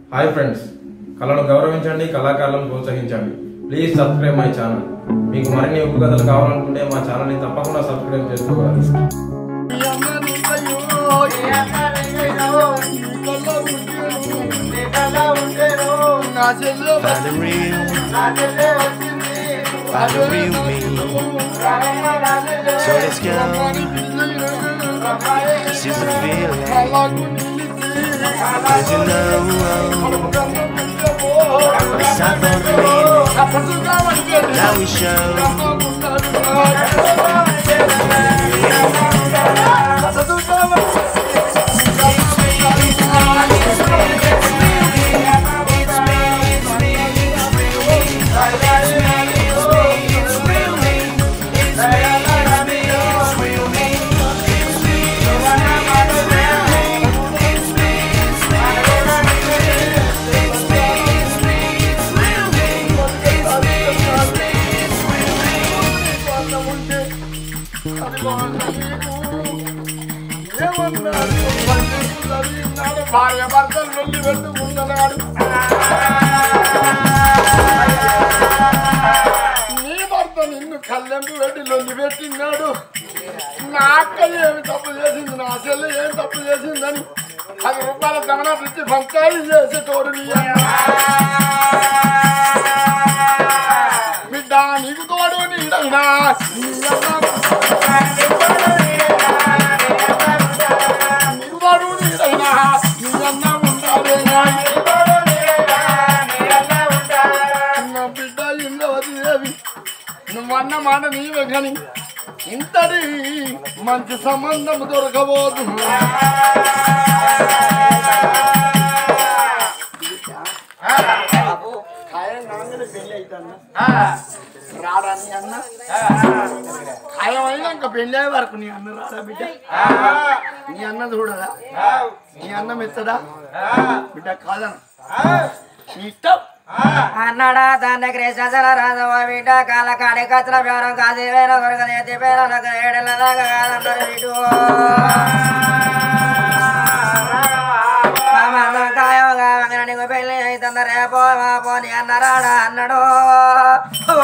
Hi friends కళను గౌరవించండి కళాకారులను ప్రోత్సహించండి ప్లీజ్ సబ్స్క్రైబ్ మై ఛానల్ మీకు మరిన్ని ఉప్పు కథలు కావాలనుకుంటే మా ఛానల్ని తప్పకుండా సబ్స్క్రైబ్ చేసుకోవాలి By the real, by the real me. So let's go. This is the feeling. Cause you know, it's time for the meaning. Now we show. భార్య భర్తలు వెళ్ళి పెట్టుకున్నాడు నీ భర్త నిన్ను కళ్ళెంపు పెట్టి లొల్లి పెట్టినాడు నా అక్క ఏమి తప్పు చేసింది నా చెల్లి ఏం తప్పు చేసిందని పది రూపాయల దమన పిచ్చి పంచాయి చేసేటోడు నీ అన్న. బిడ్డ నీకు తోడు నీడైనా నీ అన్న నిరువాడు నీడైనా నీ అన్న ఉండాలేనా నా బిడ్డ ఇందవతి దేవి నువ్వన్న మాట నీవే కానీ ఇంతటి మంచి సంబంధం దొరకబోదు ఖాయం కాగానే పెళ్ళి అవుతుందా రాడని అన్న ఖాయం అయినాక పెళ్ళి అయ్యే వరకు నీ అన్న రాడా బిడ్డ నీ అన్న చూడదా నీ అన్న మెచ్చడా బిడ్డ కాదన నీ ఇష్టం అన్నాడా తండ్రి కృష్ణ రాధవ బిడ్డ కాల కాడి కచ్చిన పేరం కాది వేర దొరకదు ఎత్తి పేర ఏడల దాకా కాదన్నారు ఇటు సంబంధం ఖాయంగా వంగిన నీకు పెళ్లి అవుతుంది రేపో మాపో నీ అన్నరాడా అన్నాడు ఓ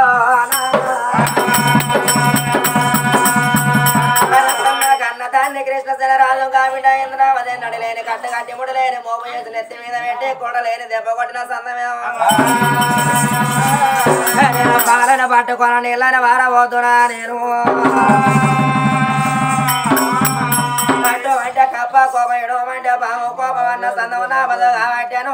కన్న తండ్రి కృష్ణ రాజు కామిట ఇంద్రావతి నడిలేని కట్టు కట్టి ముడలేని మోపు చేసి నెత్తి మీద పెట్టి కొడలేని దెబ్బ కొట్టిన సందమేమో నేను పాలన పట్టుకొని నీళ్ళని వారబోతున్నా నేను పట్టు అంటే కప్ప కోపం ఇడవమంటే బాము కోపం అన్న సందం నా బదుగా పట్టాను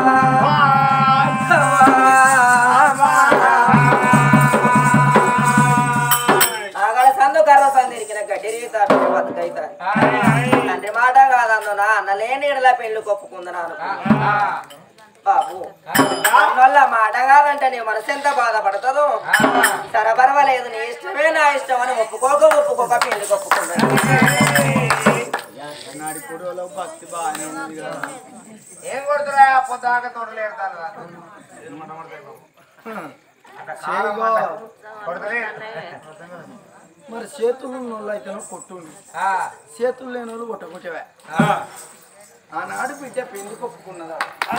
ఆగల సందు కర్ర సందిరికిన గడ్డి రీతాడు బతుకైతారు తండ్రి మాట కాదందునా అన్న లేని ఇడల పెళ్లి కొప్పుకుందనాను బాబు అన్నోళ్ళ మాట కాదంటే నీ మనసు ఎంత బాధపడుతుందో సరే పర్వాలేదు నీ ఇష్టమే నా ఇష్టం అని ఒప్పుకోక ఒప్పుకోక పెళ్లి కొప్పుకుంటాను నాడి పొడవలో భక్తి బాగానే ఉంది కదా ఏం కొడుతురా పొద్దాక తోడలేడతారు చేరుగో. కొడుతులే మరి చేతులు ఉన్న వాళ్ళు అయితే కొట్టుండి చేతులు లేని వాళ్ళు కొట్టకొట్టవే ఆనాడు బిడ్డ పెళ్లి కొప్పుకున్నదా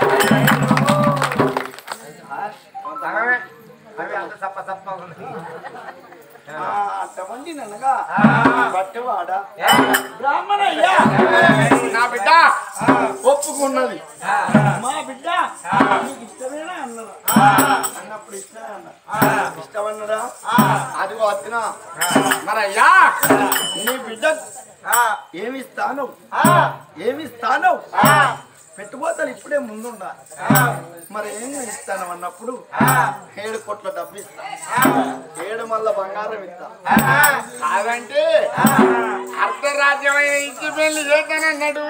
సగమే అవి అంత సప్ప సప్ప ఉంది అటువంటి ననగా బట్టవాడ బ్రాహ్మణయ్యా నా బిడ్డ ఒప్పుకున్నది మా బిడ్డ నీకు ఇష్టమేనా అన్నదా అన్నప్పుడు ఇష్టమే అన్న ఇష్టమన్నదా అది వచ్చిన మరయ్యా నీ బిడ్డ ఏమిస్తాను ఏమిస్తాను పెట్టుబోతలు ఇప్పుడే ముందుండా మరి ఏం ఇస్తాను అన్నప్పుడు ఏడు కోట్ల డబ్బు ఇస్తా ఏడు మళ్ళా బంగారం ఇస్తా కాదంటే అర్ధరాజ్యమైన ఇచ్చి పెళ్లి చేస్తానన్నాడు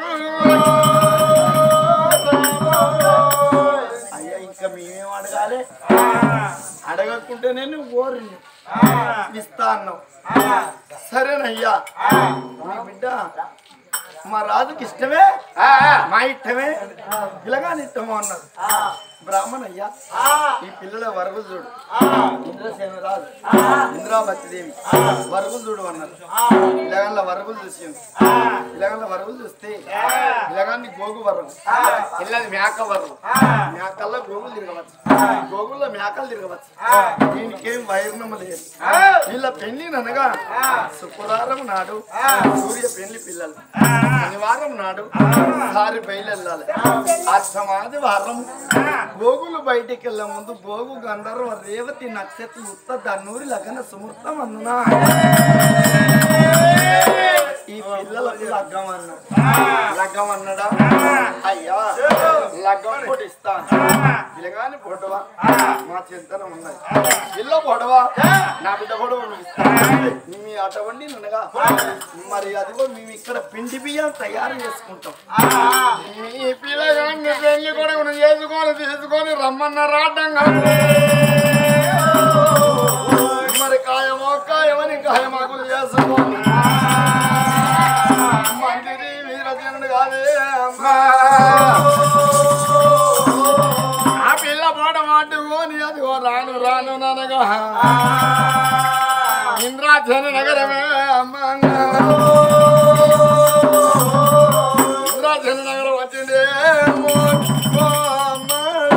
అయ్యా ఇంకా మేమేం అడగాలి అడగకుంటే నేను ఓరిని ఇస్తా అన్నావు సరేనయ్యా మీ బిడ్డ మా రాజుకి ఇష్టమే మా ఇష్టమే ఇలాగా ఇష్టమో అన్నారు బ్రాహ్మణయ్యా ఈ పిల్లల వరగులు చూడు ఇంద్రసేన రాజు ఇంద్రావతి దేవి వరగులు చూడు అన్నారు ఇలాగల్ల వరగులు చూసింది ఇలాగల్ల వరగులు చూస్తే ఇలాగాన్ని గోగు వరగు ఇల్లది మేక వరగు మేకల్లో గోగులు తిరగవచ్చు గోగుల్లో మేకలు తిరగవచ్చు దీనికేం వైర్ణము లేదు వీళ్ళ పెళ్లి అనగా శుక్రవారం నాడు సూర్య పెళ్లి పిల్లలు శనివారం నాడు సారి బయలుదేరాలి అష్టమాది వారం గోగులు బయటికి వెళ్ళే ముందు గోగు గంధర్వ రేవతి నక్షత్ర ఉత్త దన్నూరి లగ్న సుమూర్తం అందునా ఈ పిల్లలకు లగ్గం అన్నాడు లగ్గం అన్నాడా అయ్యా లగ్గం కూడా ఇస్తాను పిల్లగాని పొడవా మా చింతన ఉన్నది పిల్ల పొడవా నా బిడ్డ పొడవ నువ్వు ఇస్తాను. మీ అటువంటి ననగా మరి అదిగో మేము ఇక్కడ పిండి బియ్యం తయారు చేసుకుంటాం మీ పిల్లగాన్ని పెళ్లి కూడా మనం చేసుకొని తీసుకొని రమ్మన్న రాడ్డం కాదు మరి కాయమో కాయమని కాయమాకులు చేసుకోండి మందిరి వీరజనుడు కాదే అమ్మా ఆ పిల్ల పాట మాటుకొని అదిగో రాను రాను ననగా ఇంద్రాచన నగరమే అమ్మా ఇంద్రాచన నగరం వచ్చిండే అమ్మో, ఓ అమ్మా.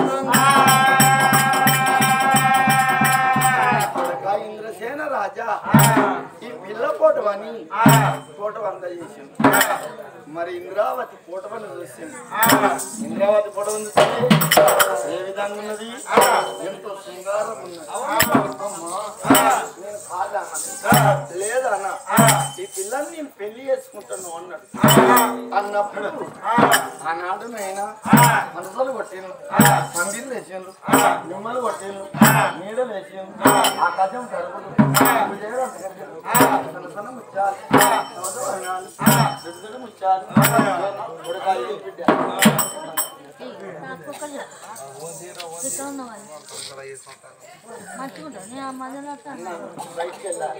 కొడుకా ఇంద్రసేన రాజా ఈ పిల్ల పోటవని పోటవ అంత చేసింది మరి ఇంద్రావతి పోటవని చూసింది ఇంద్రావతి పోటవని చూస్తే ఏ విధంగా ఉన్నది ఎంతో శృంగారం ఉన్నది అమ్మా, నేను కాదన్నా లేదన్నా ఈ పిల్లని నేను పెళ్లి చేసుకుంటాను అన్నాడు అన్నప్పుడు ఆనాడు నైనా మనసులు కొట్టిను మందిలు వేసాను నిమ్మలు కొట్టిను నీడలు వేసాను ఆకాశం కడుపులు సనసన ముచ్చాలి నవదవనాలు దుడ్డుడు ముచ్చాలి ఉడకాలి బిడ్డ బయటికి వెళ్ళాలి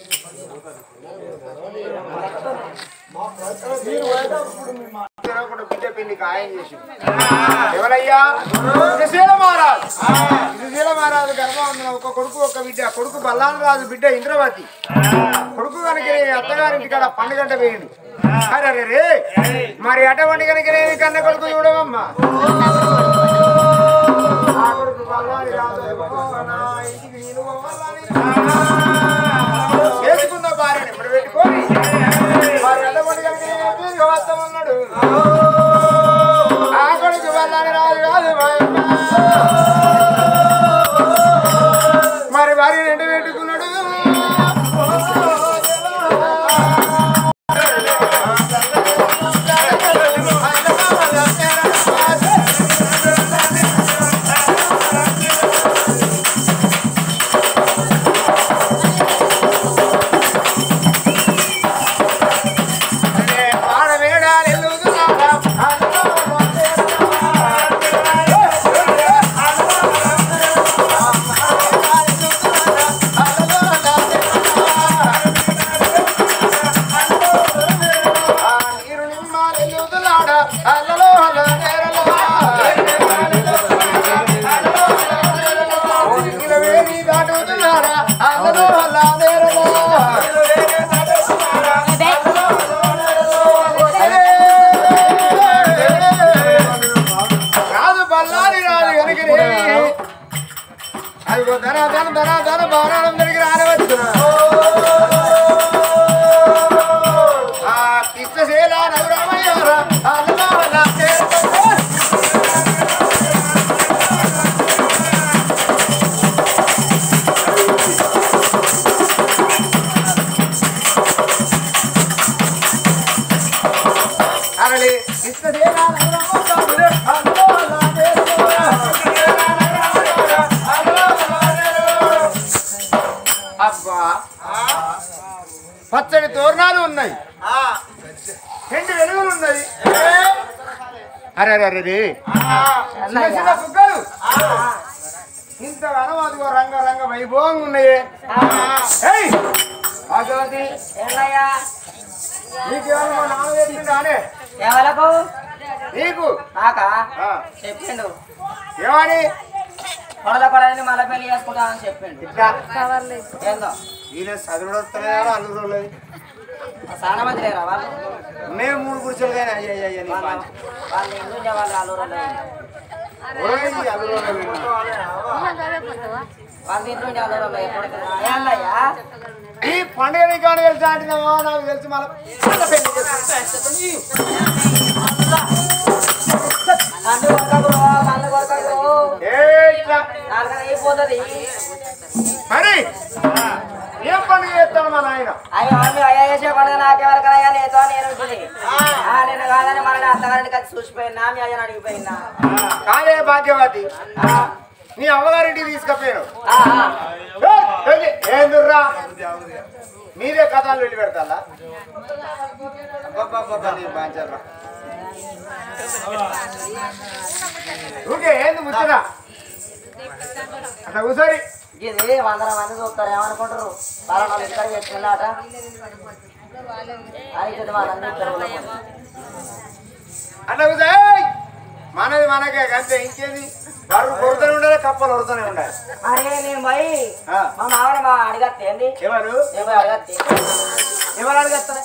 మీరు పోయేటప్పుడు మీ మాట కూడా బిడ్డ పెళ్లి ఖాయం చేసి ఎవరయ్యా శ్రీశైల మహారాజు శ్రీశైల మహారాజు గర్భం ఒక కొడుకు ఒక బిడ్డ కొడుకు బల్లాన రాజు బిడ్డ ఇంద్రవతి కొడుకు కనుక అత్తగారింటి కాడ పండుగంట వేయండి అరే అరే రే మరి అటువంటి కనుక కన్న కొడుకు చూడవమ్మా ఆ కొడుకు బల్లాని రాజు నా ఇంటికి నేను పోవాలని చేసుకున్న భార్యని ఇప్పుడు పెట్టుకొని మరి అటువంటి కనుక దీర్ఘ వస్తం ఉన్నాడు ఆ కొడుకు బల్లాని రాజు కాదు మాయమ్మ. మరి వారి రెండు పెట్టుకున్నాడు ఆడవేడాలు ఎల్లుతున్నాడా నీరు నిమ్మాలు ఎల్లుతున్నాడా అల్లలో అల్ల నేరలో వేడి దాటుతున్నాడా అల్లలో అల్ల నేరలో రాదు బల్లారి రాదు కనుక అదిగో ధన ధన ధన ధన భవనం దగ్గర రానవచ్చు ఆ కృష్ణశీల నవరామయ్య అరళి కృష్ణశీల అబ్బా పచ్చడి తోరణాలు ఉన్నాయి రెండు వెలుగులు ఉన్నాయి అరే అరే అరే రే. చిన్న చిన్న బుగ్గలు ఇంత అనువాదిగో రంగ రంగ వైభవంగా ఉన్నాయి ఏయ్! భాగవతి ఎన్నయ్యా నీకేమన్నా మా నాన్న చెప్పిండా అనే ఎవలకు నీకు నాకా ఆ, చెప్పిండు ఏమని కొడల కొడని మళ్ళీ పెళ్లి చేసుకుంటానని చెప్పిండు ఇట్లా ఏందో ఈయన చదువుడు వస్తున్నాయా అల్లుడు లేదు చాలా మంది లేరా వాళ్ళు మేము మూడు గుడిసెలు కానీ అయ్య అయ్య అయ్య నీ వాళ్ళు పాంచ. వాళ్ళు ఇల్లు ఉండే వాళ్ళు అల్లూరులో ఓయ్, అల్లుడు లేదు. వాళ్ళు ఇంట్లో ఉండే అల్లూరులో ఎప్పటికీ అయ్యా ఈ పండుగ నీకు ఏమైనా తెలుసా అంటున్నావా నాకు తెలిసి మళ్ళీ పెళ్లి చేసుకుంటా. కళ్ళు కొరకకు కళ్ళు కొరకకు ఏ ఇట్లా నాలుగు అయిపోతుంది మరి ఏం పండుగ చేస్తాడు మా నాయన అయ్యో మమ్మీ అయ్యా చేసే పండుగ నాకెవరికనయ్యా నేతో నేను ఉంటుంది ఆ, నేను కాదని మన అత్తగారిని కలిసి చూసిపోయినా మీ అయ్యని అడిగిపోయినా కాదే భాగ్యవతి ఆ, నీ అమ్మగారింటికి తీసుకపోయాను ఆ, ఆ. ఏం దుర్రా మీరే కథలు వెళ్ళి పెడతాలా అబ్బబ్బబ్బబ్బా, నీ బాంచర్రా. ఊకే ఏంది ముచ్చరా అట్లా కూసరి ఇది వందల మంది చూస్తారు ఏమనుకుంటారు వాళ్ళ వాళ్ళు ఇక్కడ చేసుకున్నాట అయితే వాళ్ళని చూస్తారు అట్లా కూసో మనది మనకే అంతే ఇంకేది వారు కొడుతూనే ఉండాలి కప్పలు కొడుతూనే ఉండాలి అరే నేను పోయి ఆ. మా మామని మా అడిగత్తే ఏంది ఎవరు నేను పోయి అడగత్తే ఎవరు అడుగుతారా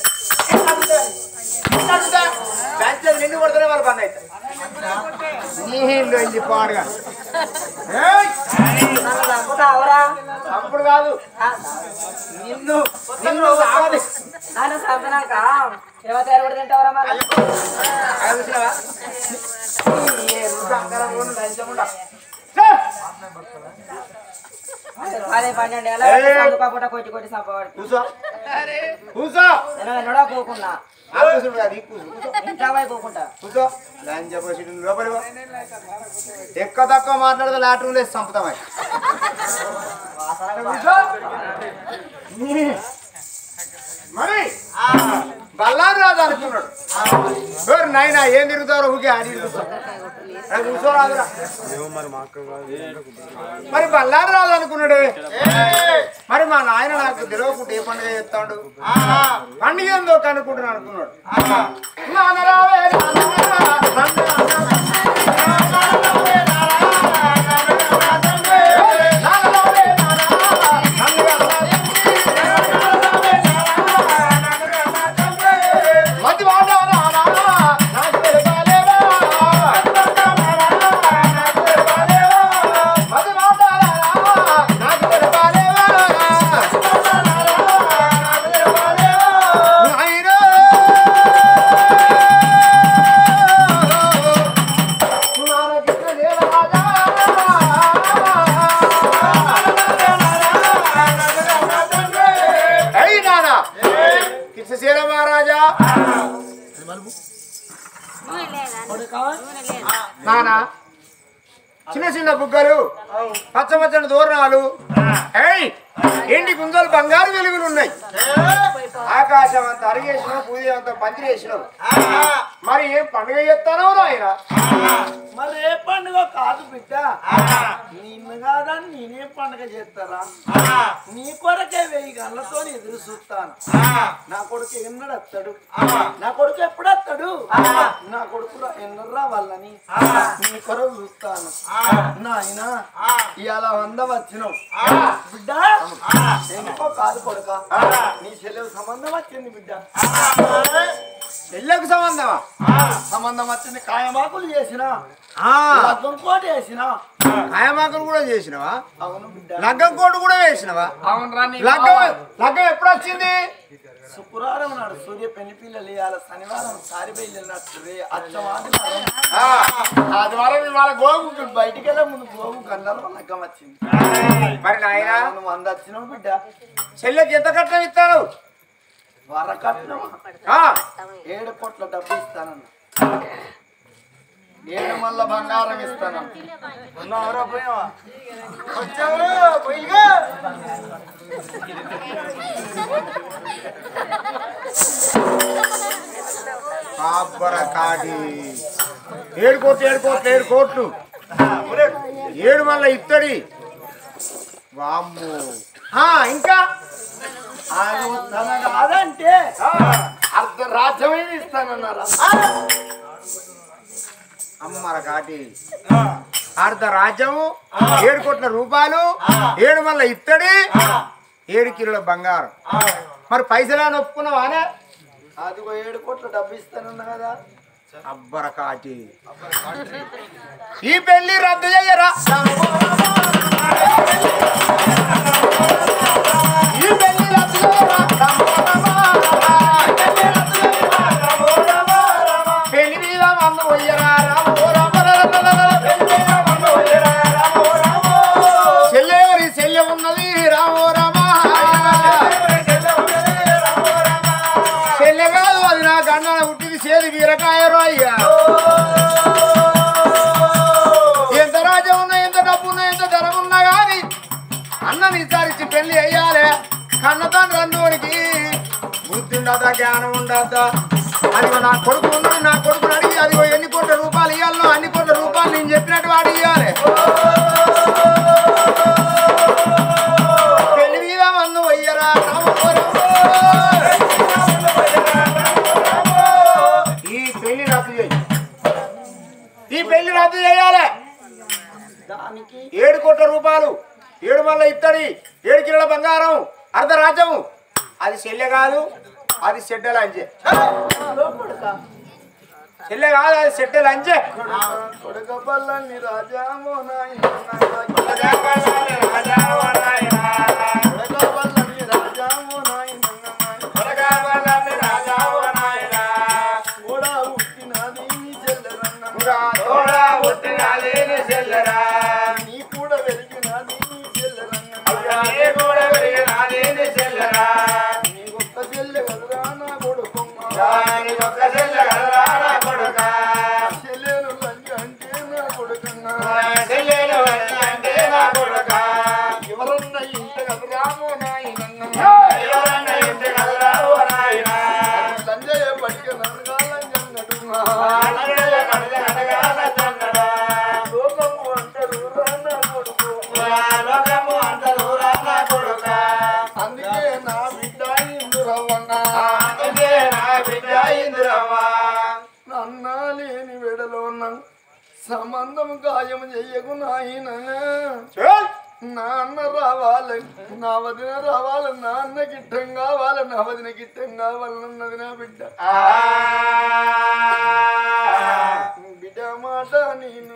బ్యాంచర్ నిన్ను కొడుతూనే వాళ్ళు పని అవుతాయి నీ ఇల్లు వెళ్ళి పాడుగా ఏయ్! నన్ను చంపుతావురా అప్పుడు కాదు ఆ, నిన్ను నిన్ను ఆగది నన్ను చంపినాక ఏమో తెరగడు తింటావురా మళ్ళీ చూసినావా ఏ రుచి అంకరం కూడా లంచం ఉండ. అదే పన్నెండు ఏళ్ళ ఏయ్. చదువుకోకుండా కొట్టి కొట్టి చంపవాడు కూసో కూసో నేను ఎన్నడో పోకున్నా ఆ కూసుడు కాదు, ఈ కూసు. కూసో. ఇంట్లో పోయి పోకుంటా కూసో లంచం పోసి నువ్వు లోపలి పో. ఎక్కువ తక్కువ మాట్లాడితే లాటరీ లేదు చంపుతామని కూసో. మరి బల్లారు రాదు అనుకున్నాడు ఎవరు నాయన ఏం తిరుగుతారో ఊకే ఆడి కూర్చోరాదురా మరి బల్లారు రాదు అనుకున్నాడు మరి మా నాయన నాకు తెలియకుండా ఏ పండుగ చేస్తాడు పండుగ ఏందో కనుక్కుంటున్నాను అనుకున్నాడు నాన్నరావే, నాన్నరా, నాన్నరావే, మధ్య మాట రానా, నాకు తెలియలేవా? మధ్య మాట రానా, నాకు తెలియలేవా? నాయనా, నాన్నకిష్ట దేవరాజా. ఏయ్ నానా కృష్ణశీల మహారాజా నానా చిన్న చిన్న బుగ్గలు పచ్చ పచ్చని దూరణాలు ఏయ్ ఎండి గుంజలు బంగారు వెలుగులు ఉన్నాయి ఆకాశం అంత అరిగేసినావు పూజ అంత పందిరేసినావు మరి ఏం పండుగ చేస్తానో ఆయన మరి ఏ పండుగ కాదు బిడ్డ నిన్ను కాదని నేనే పండుగ చేస్తారా నీ కొరకే వెయ్యి గళ్ళతో ఎదురు చూస్తాను నా కొడుకు ఎన్నడు వస్తాడు నా కొడుకు ఎప్పుడు వస్తాడు నా కొడుకు ఎన్నడు రావాలని నీ కొరకు చూస్తాను నాయన ఇవాళ వంద వచ్చినావు బిడ్డ ఎందుకో కాదు కొడుక నీ చెల్లెలు సంబంధం వచ్చింది బిడ్డ పెళ్ళకు సంబంధమా సంబంధం వచ్చింది కాయమాకులు చేసిన ఆ, లగ్గం కోట వేసిన కాయమాకులు కూడా చేసినవా అవును బిడ్డ లగ్గం కోటు కూడా వేసినవా అవును రా నీ లగ్గం లగ్గం ఎప్పుడు వచ్చింది శుక్రవారం నాడు సూర్య పెళ్లి పిల్లలు ఇవాళ శనివారం సారి బయలుదేరినట్టు రే అచ్చమాది ఆ, ఆదివారం ఇవాళ గోగు బయటికి వెళ్ళే ముందు గోగు గంటలో లగ్గం వచ్చింది మరి నాయన నువ్వు వంద వచ్చినావు బిడ్డ చెల్లెకి ఎంత కట్నం ఇస్తాడు వర కట్టినవా ఆ, ఏడు కోట్ల డబ్బు ఇస్తానన్న ఏడు మళ్ళా బంగారం ఇస్తానన్న ఉన్నావురా పోయావా వచ్చావురా పోయిగా అబ్బర కాటి ఏడు కోట్లు ఏడు కోట్లు ఏడు కోట్లు ఏడు మళ్ళా ఇత్తడి వామ్ము ఆ, ఇంకా ఆయన తన కాదంటే అర్ధ రాజ్యమే ఇస్తానన్నారా అమ్మర కాటి అర్ధ రాజ్యము ఏడు కోట్ల రూపాయలు ఏడు మళ్ళీ ఇత్తడి ఏడు కిలోల బంగారం మరి పైసలు అని ఒప్పుకున్నావానే అదిగో ఏడు కోట్ల డబ్బు ఇస్తానన్నా కదా అబ్బర కాటి ఈ పెళ్లి రద్దు చెయ్యరా ఈ పెళ్లి రద్దు చెయ్యరా పెళ్లి మీద మందు పోయ్యరా రామో రామ చెల్లెవరి చెల్లె ఉన్నది రామో రామ చెల్లె కాదు అది నా కన్నా పుట్టింది చేది వీరకాయరు అయ్యా ఎంత రాజ్యం ఉన్నా ఎంత డబ్బు ఉన్నా ఎంత ధనం ఉన్నా కానీ అన్నని విచారించి పెళ్లి అయ్యాలే కన్నతాను రండోనికి బుద్ధి ఉండదా జ్ఞానం ఉండదా అదిగో నా కొడుకు ఉన్నాడు నా కొడుకుని అడిగి అదిగో ఎన్ని కోట్ల రూపాయలు ఇవ్వాలో అన్ని కోట్ల రూపాయలు నేను చెప్పినట్టు వాడు ఇవ్వాలి పెళ్లి మీద మందు వయ్యరా ఈ పెళ్లి రద్దు చేయి ఈ పెళ్లి రద్దు చేయాలి దానికి ఏడు కోట్ల రూపాయలు ఏడు మళ్ళీ ఇత్తడి ఏడు కిలోల బంగారం అర్ధ రాజ్యము అది చెల్లె కాదు అది సెడ్డల అంజే చెల్లె కాదు అది సెడ్డల అంజే కొడుక పల్లని రాజామో నాయన కొడుక పల్లని రాజామో నాయన కూడా పుట్టినది నీ చెల్లెరన్న నీ కూడా వెలిగినది నీ చెల్లెరన్న నీ ఒక్క చెల్లె కదరా నా కొడుకుమ్మ చెల్లెలు లంజ అంటే నా కొడుకన్నా ఎవరన్నా ఇంట కదరామో నాయనన్న లంజయ్య పడిక నడగాలంజన్నడున్నా లోకము అంటారు రా నా కొడుకు అందుకే నా బిడ్డ ఇందురవ్వన్నా అన్న లేని వెడలో ఉన్న సంబంధం గాయం చెయ్యకు నాయన నా అన్న రావాలి నా వదిన రావాలి నా అన్న గిట్టం కావాలి నా వదిన గిట్టం కావాలన్నది నా బిడ్డ బిడ్డ మాట నేను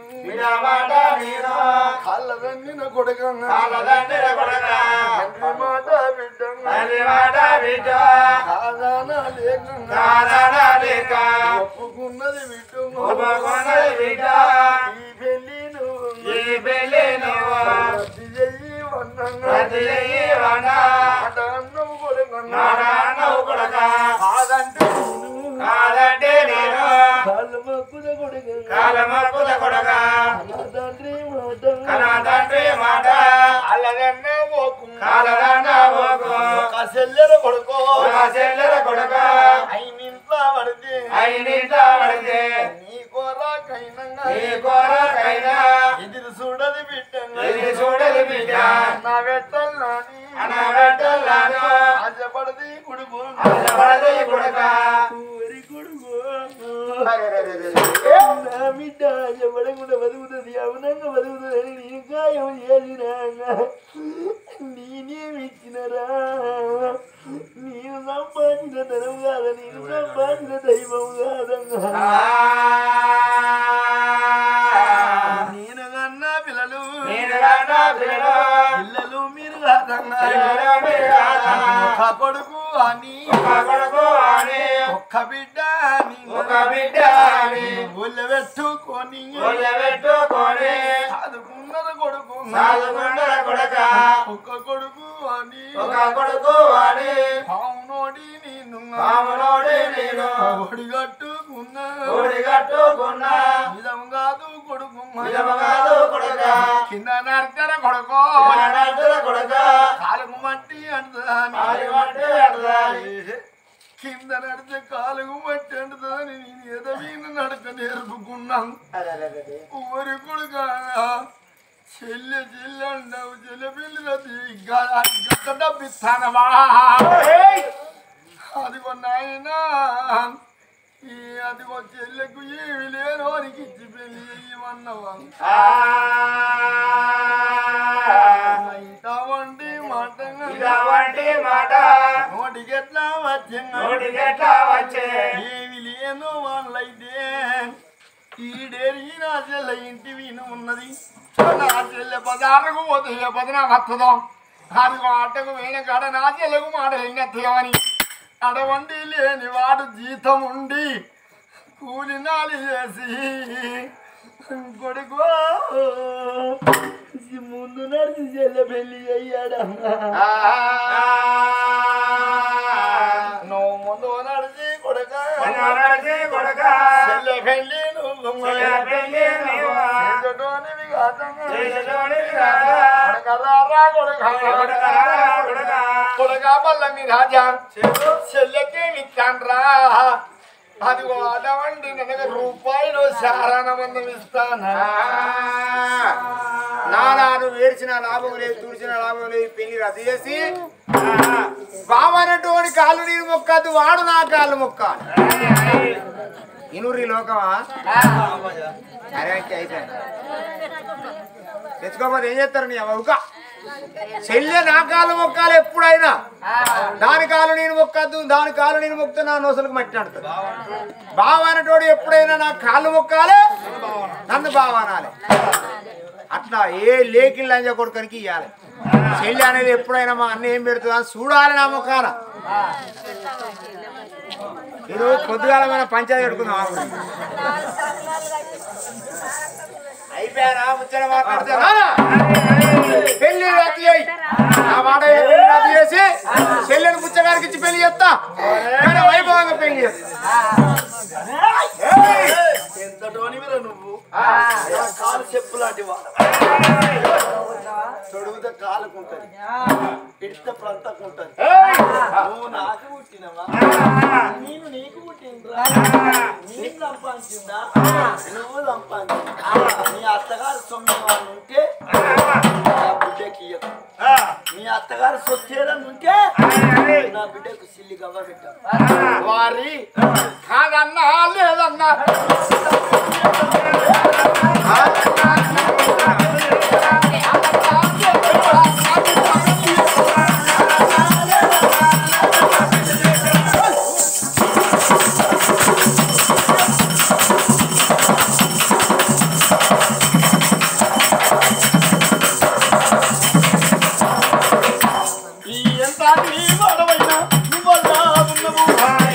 కళ్ళదన్నిన కొడకన్నా తండ్రి మాట బిడ్డ కాదానా లేక ఒప్పుకున్నది బిడ్డ ఈ పెళ్లి నువ్వు రద్దు చెయ్యి వన్నంగా. మాట అన్నము కొడకన్నా. కాదంటే నేను కాళ్ళ మొక్కుద కొడకన్నా. నా తండ్రి మాట అల్లదన్నా పోకు. ఒక చెల్లెల కొడుకో అయినింట్లో పడితే నీ కోరాకైనా ఎదురు చూడది బిడ్డ నా వెట్టల్లాని ఆశపడది కొడుకు ఊరి కొడుకు నా బిడ్డ ఆశపడకుండా బతుకుతుంది అవునంగా బతుకుతుందని నేను గాయం చేసినా నేనేమిచ్చినరా నేను సంపాదించిన ధనం కాదా నేను సంపాదించిన దైవం కాదన్నా నేను కన్నా పిల్లలు పిల్లలు మీరు కాదన్నా ఒక కొడుకు అని ఒక్క బిడ్డ అని ఒళ్ళ పెట్టుకొని చదువుకున్నది కొడుకు ఒక్క కొడుకు అని అవునోడి నేను ఒడిగట్టుకున్నా నిజం కాదు కొడుకు కింద నడకర కొడుకో కాలుకు మట్టి అంటుదాని కింద నడితే కాలుకు మట్టి అంటుదని నేను ఎదవీన నడక నేర్పుకున్నాను ఊరి కొడుక చెల్లె చెల్లె అంటావు చెల్లె పిల్లలు గట్ట డబ్బిస్తానవా అదిగో నాయనా ఈ అదిగో చెల్లెకు ఏమి లేను వారికి ఇచ్చి పెళ్లి చేయమన్నావా ఇటువంటి మాట ఇటువంటి మాట నోటికి ఎట్లా వచ్చింది నోటికెట్లా వచ్చే ఏమి లేను వాళ్ళైతే ఈడేరి నా చెల్ల ఇంటి వీను ఉన్నది నా చెల్లె బజారుకు పోతే ఏ బదనా వస్తుందో అది మాటకు వేణ కాడ నా చెల్లెకు మాట ఎన్నెత్తమని అడవండి లేని వాడు జీతం ఉండి కూలి నాలి చేసి కొడుకో ముందు నడిచి చెల్లె పెళ్లి అయ్యాడమ్మా నువ్వు ముందు నడిచి కొడుక కొడక చెల్లె పెళ్లి నువ్వు చెల్లె పెళ్లి నువ్వు. చేసేటోనివి కాదమ్మా. చేసేటోనివి కాదా. కొడకరారా కొడక. కొడకరారా కొడక. కొడక మల్లమి రాజా చెల్లెకి విత్తాన్రా అది వాడవండి ನನಗೆ రూపాయలు శారణమందం ఇస్తాను నానా నువ్వు ఏడ్చిన లాభం లేదు తుడిచిన లాభం లేదు పెళ్లి రద్దు చేసి బావనటువంటి కాళ్ళు నీరు మొక్కద్దు వాడు నా కాళ్ళు మొక్క ఇనురి లోకమా అరే అంటే అయిపోయింది తెచ్చుకోకపోతే ఏం చేస్తారు నీ అవ్వక చెల్లె నా కాళ్ళు మొక్కాలి ఎప్పుడైనా దాని కాలు నేను మొక్కద్దు దాని కాలు నేను మొక్కితే నా నోసలకు మట్టి అంటుంది బావ అనేటోడు ఎప్పుడైనా నా కాళ్ళు మొక్కాలి నన్ను బావ అనాలి అట్లా ఏ లేకి లంజ కొడుకనికి ఇవ్వాలి చెల్లి అనేది ఎప్పుడైనా మా అన్న ఏం పెడుతుందా అని చూడాలి నా ముఖాన ఈరోజు పొద్దుగాల మన పంచాయతీ పెట్టుకుందాం ఆవిడ అయిపోయారా ముచ్చట మాట్లాడుతున్నా పెళ్లి రద్దు చేయి నా మాట విని పెళ్లి రద్దు చేసి చెల్లెని ముచ్చగారికి ఇచ్చి పెళ్లి చేస్తా కానీ వైభవంగా పెళ్లి చేస్తా ఏయ్! ఎంతటోనివిరా నువ్వు కాలు చెప్పు లాంటి వాడు తొడుగుతే కాలుకుంటది ఇడితే ప్రంతకుంటది ఏయ్! నువ్వు నాకు పుట్టినవా నేను నీకు పుట్టినరా నేను సంపాదించిందా నువ్వు సంపాదించిందా నీ అత్తగారు సొమ్ము వాళ్ళు ఉంటే నా బిడ్డకి ఇయ్యకు. మీ అత్తగారు సొత్తేదని ఉంటే నా బిడ్డకు సిల్లి గవ్వ పెట్టావు వారి కాదన్నా లేదన్నా ఈ ఎంత నీ వాడవైనా నువ్వల్లా ఉన్నవు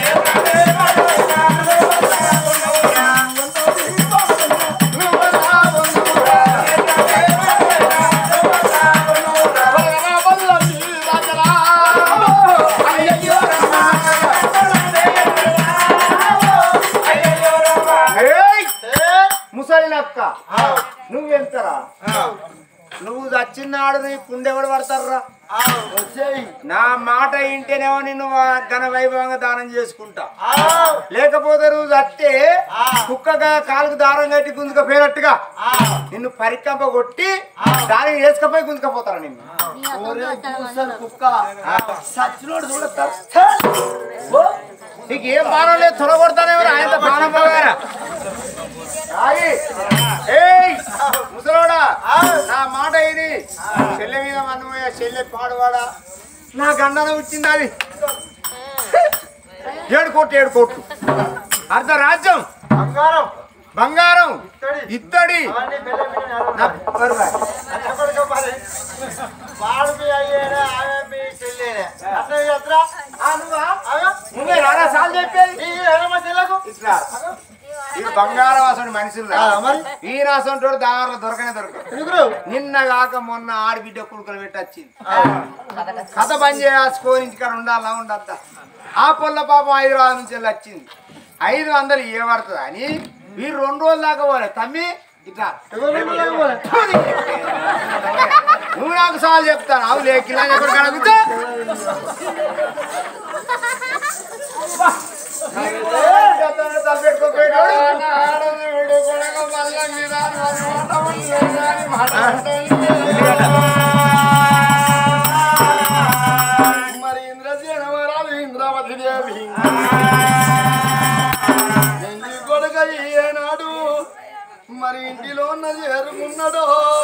ఏయ్! ముసలి నక్క నువ్వెంతరా నువ్వు చచ్చినాడు నీ కుండెవడు పడతారా నా మాట ఇంటేనేమో నిన్ను వా- ఘన వైభవంగా దానం చేసుకుంటా లేకపోతే నువ్వు చస్తే కుక్కగా కాలుకు దారం కట్టి గుంజుకపోయినట్టుగా నిన్ను పరికంప కొట్టి దానికి వేసుకపోయి గుంజుకపోతారా నిన్ను కుక్క సచ్చినోడు చూడ నీకు ఏం బాణం లేదు తొలగొడతానేమో ఆయన బాణం పోగారా ఆగి. ఏయ్ ముసలోడా నా మాట ఇది చెల్లె మీద మన్నమయ్య చెల్లె పాడువాడా నా గండన వచ్చింది అది ఏడు కోట్లు ఏడు కోట్లు అర్ధ రాజ్యం బంగారం బంగారం ఇత్తడి అవన్నీ బెల్ల పెట్టినారు. నా పరువా. అచ్చకొడుకు మరి. వాడు మీ అయ్యేనే, ఆమె మీ చెల్లేనే. అట్లా చేస్తురా? ఆ, నువ్వా? అగో. నువ్వే రారా సాల్ చెప్పేది ఈ ఎడమ చెల్లకు. ఇట్లా ఇది బంగారం అసలు మనుషులు ఆ, మరి? ఈ రాసంటోడు దారిలో దొరకనే దొరకదు ఎందుకురు? నిన్న కాక మొన్న ఆడబిడ్డ కొడుకులు పెట్టి వచ్చింది కథ బంద్ చేసుకొని ఇంటికాడ ఉండాలా ఉండద్దా ఆ పొల్ల పాపం హైదరాబాద్ నుంచి వెళ్ళి వచ్చింది ఐదు వందలు ఏ పడుతుంది అని వీరు రెండు రోజులు దాకా పోలే తమ్మి ఇట్లా నువ్వు నాకు సవాల్ చెప్తాను అవు లేకిలా ఎక్కడ కడుగుతా ఆడదేవుడు కొడక మల్లంగి రాని వారి మాట మల్లంగి రాని మాట మరి ఇంద్రసేన వరాలు ఇంద్రావతి దేవి చేరుకున్నాడో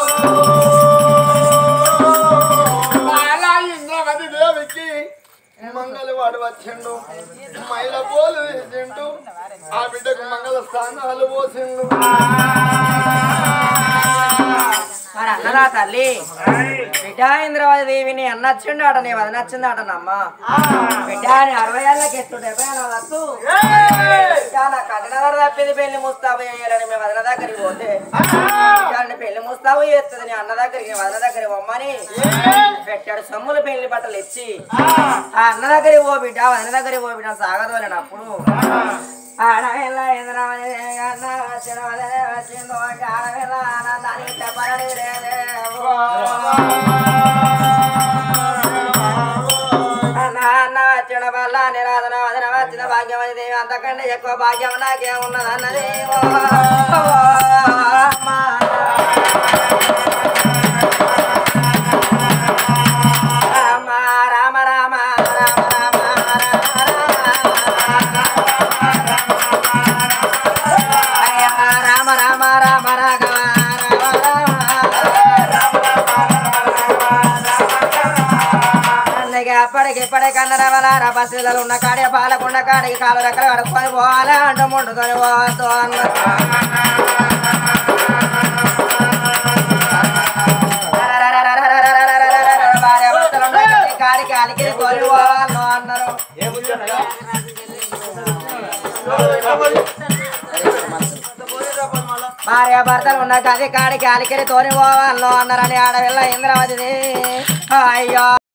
అలా ఇంద్రవతి దేవికి మంగళవాడు వచ్చిండు మైల పోలు వేసిండు ఆ బిడ్డకు మంగళ స్థానాలు పోసిండు మరి అన్నదా తల్లి బిడ్డ ఇంద్రవతి దేవిని అన్నచ్చిండు అట నీ వదిన నచ్చింది అటనమ్మా బిడ్డ అని అరవై ఏళ్ళకి ఎత్తు డెబ్బై ఏళ్ళ వస్తు బిడ్డ నా కఠినవర తప్పింది పెళ్లి ముస్తాబు చేయాలని మీ వదిన దగ్గరికి పోతే బిడ్డని పెళ్లి ముస్తాబు చేస్తుంది నీ అన్న దగ్గరికి నీ వదిన దగ్గరికి పొమ్మని పెట్టాడు సొమ్ములు పెళ్లి బట్టలు ఇచ్చి ఆ అన్న దగ్గరికి పో బిడ్డ వదిన దగ్గరికి పో బిడ్డ సాగదోలేనప్పుడు ఆడవేళ ఇంద్రవతి దేవి అన్న వచ్చిన వదిన వచ్చిందో ఆడవేళ ఆనందానికి చెప్పరని లేదేవో. నాన్న వచ్చిన వల్ల నిరాధన వదిన వచ్చిన భాగ్యమని దేవి అంతకంటే ఎక్కువ భాగ్యం నాకేమున్నదన్నది ఓ అమ్మా. రామ రామ రామ రామ రామ అయ్యా రామ రామ రామ రాఘవ అందుకే అప్పటికి ఇప్పటికి కన్నడవలారా బస్సులలో ఉన్న కాడే పాలకున్న కాడికి కాలు రెక్కలు కడుక్కొని పోవాలి అంటూ ముండుకొని పోవద్దు అన్నారు భార్య భర్తలు ఉన్న కాడి- కాడికి అలికిరి తోలి పోవాలి అన్నారు భార్య భర్తలు ఉన్న గది కాడికి అలికిరి తోని పోవాలను అన్నారని ఆడవిల్ల ఇంద్రవతిది అయ్యో